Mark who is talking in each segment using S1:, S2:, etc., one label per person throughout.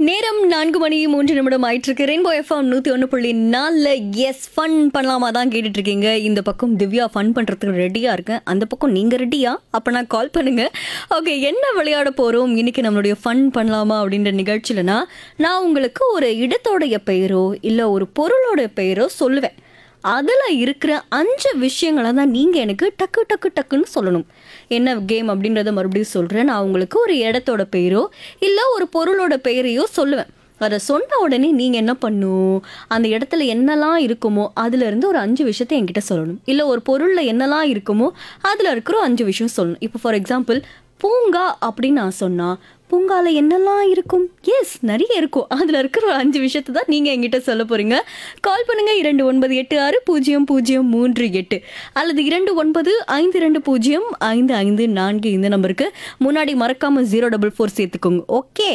S1: நேரம் நான்கு மணி மூன்று நிமிடம் ஆயிட்டு இருக்கு ரெயின்போ எஃப்எம் நூத்தி ஒன்று புள்ளி நாலுல எஸ் ஃபன் பண்ணலாமா தான் கேட்டுட்டு இருக்கீங்க இந்த பக்கம் திவ்யா ஃபன் பண்றதுக்கு ரெடியா இருக்கேன் அந்த பக்கம் நீங்க ரெடியா அப்ப நான் கால் பண்ணுங்க ஓகே என்ன விளையாட போறோம் இன்னைக்கு நம்மளுடைய ஃபன் பண்ணலாமா அப்படின்ற நிகழ்ச்சியிலனா நான் உங்களுக்கு ஒரு இடத்தோடைய பெயரோ இல்ல ஒரு பொருளோட பெயரோ சொல்லுவேன் அதில் இருக்கிற அஞ்சு விஷயங்களை தான் நீங்கள் எனக்கு டக்கு டக்கு டக்குன்னு சொல்லணும் என்ன கேம் அப்படின்றத மறுபடியும் சொல்கிறேன் நான் உங்களுக்கு ஒரு இடத்தோட பெயரோ இல்லை ஒரு பொருளோட பெயரையோ சொல்லுவேன் அதை சொன்ன உடனே நீங்கள் என்ன பண்ணும் அந்த இடத்துல என்னெல்லாம் இருக்குமோ அதுலேருந்து ஒரு அஞ்சு விஷயத்தை என்கிட்ட சொல்லணும் இல்லை ஒரு பொருளில் என்னெல்லாம் இருக்குமோ அதில் இருக்கிற அஞ்சு விஷயம் சொல்லணும் இப்போ ஃபார் எக்ஸாம்பிள் பூங்கா அப்படின்னு நான் சொன்னா பூங்கால என்னெல்லாம் இருக்கும் எஸ் நிறைய இருக்கும் அதில் இருக்கிற ஒரு அஞ்சு விஷயத்தை தான் நீங்கள் என்கிட்ட சொல்ல போறீங்க கால் பண்ணுங்க இரண்டு ஒன்பது எட்டு ஆறு பூஜ்ஜியம் பூஜ்ஜியம் மூன்று எட்டு அல்லது இரண்டு ஒன்பது ஐந்து ரெண்டு பூஜ்ஜியம் ஐந்து ஐந்து நான்கு இந்த நம்பருக்கு முன்னாடி மறக்காம ஜீரோ டபுள் ஃபோர் சேர்த்துக்கோங்க ஓகே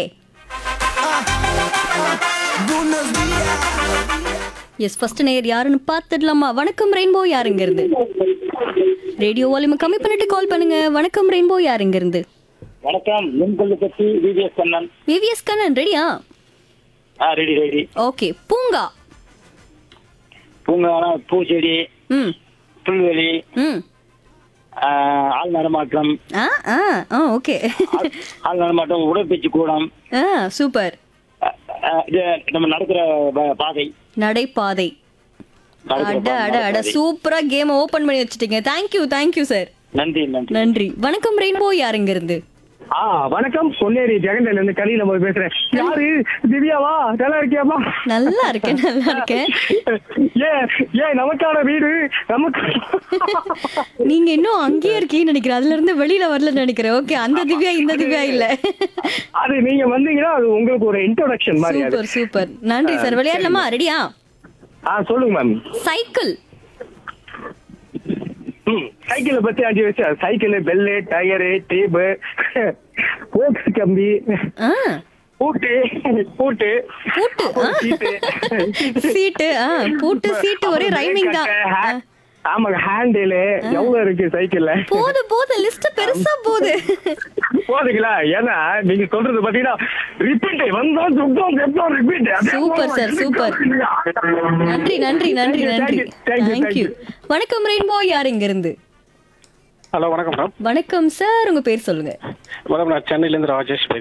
S1: எஸ் ஃபர்ஸ்ட் நேயர் யாருன்னு பார்த்துடலாமா வணக்கம் ரெயின்போ யாருங்க இருந்து ரேடியோ வால்யூம் கம்மி பண்ணிட்டு கால் பண்ணுங்க வணக்கம் ரெயின்போ யாருங்க இருந்து
S2: வணக்கம் மின்கொல்லு பத்தி விவிஎஸ் கண்ணன்
S1: விவிஎஸ் கண்ணன் ரெடியா
S2: ஆ ரெடி ரெடி
S1: ஓகே பூங்கா
S2: பூங்கான பூச்செடி
S1: ம்
S2: புல்வெளி
S1: ம்
S2: ஆ, ஆள் நடமாட்டம்
S1: ஆ ஆ ஆ ஓகே
S2: ஆள்- ஆள் நடமாட்டம் உடற்பயிற்சி கூடம்
S1: ஆ சூப்பர்
S2: ஆ, ஆ, இது நம்ம நடக்கிற ப- பாதை
S1: நடைபாதை
S2: நடக்கிற
S1: அட
S2: பா-
S1: அட அட
S2: பாதை.
S1: சூப்பரா கேம் ஓபன் பண்ணி வச்சிட்டீங்க தேங்க்யூ தேங்க்யூ சார்
S2: நன்றி நன்றி
S1: நன்றி வணக்கம் ரெயின்போ யாருங்க இருந்து
S3: ஆ வணக்கம் பொன்னேரி ஜெகண்டன்ல இருந்து கலியில போய் பேசுறேன் யாரு திவ்யாவா நல்லா இருக்கியாமா
S1: நல்லா இருக்கேன் நல்லா இருக்கேன்
S3: ஏ ஏ நமக்கான வீடு நமக்கு
S1: நீங்க இன்னும் அங்கேயே இருக்கீங்கன்னு நினைக்கிறேன் அதுல இருந்து வெளியில வரலன்னு நினைக்கிறேன் ஓகே அந்த திவ்யா இந்த திவ்யா இல்ல
S3: அது நீங்க வந்தீங்கன்னா அது உங்களுக்கு ஒரு இன்ட்ரோடக்ஷன் மாதிரி அது
S1: சூப்பர் சூப்பர் நன்றி சார் விளையாடலாமா ரெடியா
S3: ஆ சொல்லுங்க மேம்
S1: சைக்கிள்
S3: ம் சைக்கிளை பத்தி அஞ்சு விஷயம் சைக்கிள் பெல்லு டயரு டேபு போக்ஸ் கம்பி
S1: ஆ
S3: பூட்டு பூட்டு
S1: பூட்டு ஆ.
S3: சீட்டு
S1: சீட்டு ஆ பூட்டு சீட்டு ஒரே ரைமிங் தான் ஆ.
S3: ஆமாங்க ஹேண்டில் எவ்வளவு இருக்கு சைக்கிள்ல
S1: போது போது லிஸ்ட் பெருசா போகுது
S3: போதுங்களா ஏன்னா நீங்க சொல்றது பாத்தீங்கன்னா ரிப்பீட் வந்தா சுத்தம் செப்டம் ரிப்பீட்
S1: Super, sir, super. நன்றி நன்றி நன்றி நன்றி தேங்க்யூ வணக்கம் ரெயின்போ யார் இங்க இருந்து
S4: ஹலோ வணக்கம் மேடம்
S1: வணக்கம் சார் உங்க பேர் சொல்லுங்க
S4: மேடம் நான் சென்னையிலேருந்து ராஜேஷ்